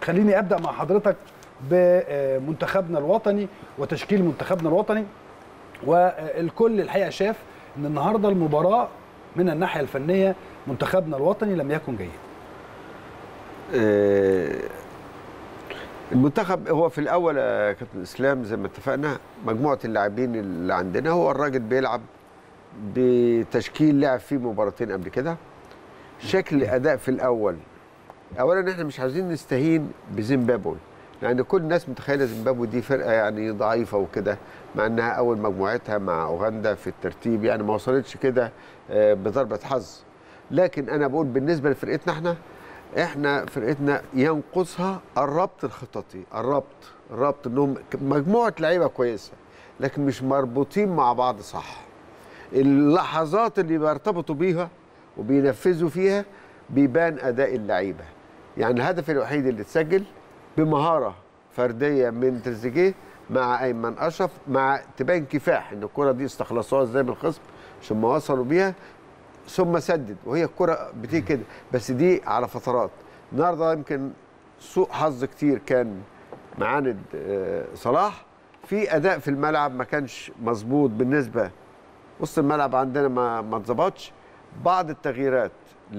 خليني ابدا مع حضرتك بمنتخبنا الوطني وتشكيل منتخبنا الوطني والكل الحقيقه شاف ان النهارده المباراه من الناحيه الفنيه منتخبنا الوطني لم يكن جيد آه، المنتخب هو في الاول يا كابتن اسلام زي ما اتفقنا مجموعه اللاعبين اللي عندنا هو الراجل بيلعب بتشكيل لعب فيه مباراتين قبل كده شكل اداء في الاول اولا احنا مش عايزين نستهين بزيمبابوي لان كل الناس متخيله زيمبابوي دي فرقه يعني ضعيفه وكده مع انها اول مجموعتها مع اوغندا في الترتيب يعني ما وصلتش كده آه، بضربه حظ لكن انا بقول بالنسبه لفرقتنا احنا احنا فرقتنا ينقصها الربط الخططي الربط الربط انهم مجموعه لعيبه كويسه لكن مش مربوطين مع بعض صح اللحظات اللي بيرتبطوا بيها وبينفذوا فيها بيبان اداء اللعيبه يعني الهدف الوحيد اللي اتسجل بمهاره فرديه من تريزيجيه مع ايمن اشرف مع تبان كفاح ان الكره دي استخلصوها ازاي من الخصم ثم وصلوا بيها ثم سدد وهي الكره بتيجي كده بس دي على فترات النهارده يمكن سوء حظ كتير كان معاند آه، صلاح في اداء في الملعب ما كانش مظبوط بالنسبه وسط الملعب عندنا ما ما اتظبطش بعض التغييرات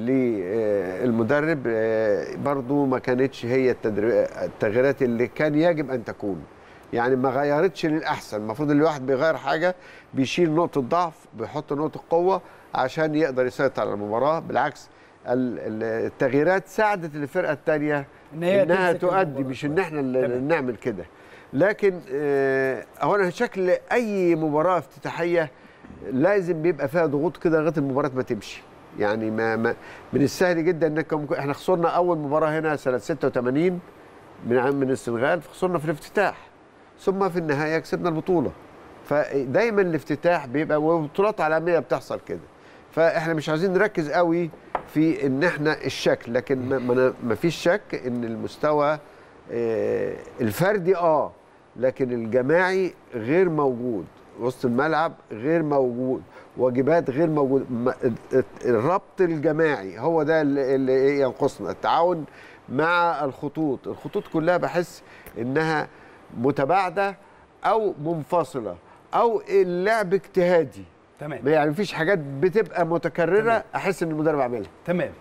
للمدرب برضو ما كانتش هي التدري- التغييرات اللي كان يجب ان تكون يعني ما غيرتش للاحسن المفروض الواحد بيغير حاجه بيشيل نقطه ضعف بيحط نقطه قوه عشان يقدر يسيطر على المباراه بالعكس ال- ال- التغييرات ساعدت الفرقه الثانيه إن هي انها تمسك تؤدي المباراة مش شوية. ان احنا اللي تمام. نعمل كده لكن آه، اولا شكل اي مباراه افتتاحيه لازم بيبقى فيها ضغوط كده لغايه المباراه ما تمشي يعني ما, ما من السهل جدا انك ممكن- احنا خسرنا اول مباراه هنا سنه 86 من عام- من السنغال خسرنا في الافتتاح ثم في النهايه كسبنا البطوله فدايما الافتتاح بيبقى وبطولات عالميه بتحصل كده فاحنا مش عايزين نركز قوي في ان احنا الشكل لكن ما- ما ما فيش شك ان المستوى آه، الفردي اه لكن الجماعي غير موجود وسط الملعب غير موجود واجبات غير موجود م- الربط الجماعي هو ده اللي اللي ينقصنا التعاون مع الخطوط الخطوط كلها بحس انها متباعده او منفصله او اللعب اجتهادي تمام يعني مفيش حاجات بتبقى متكرره تمام. احس ان المدرب عاملها تمام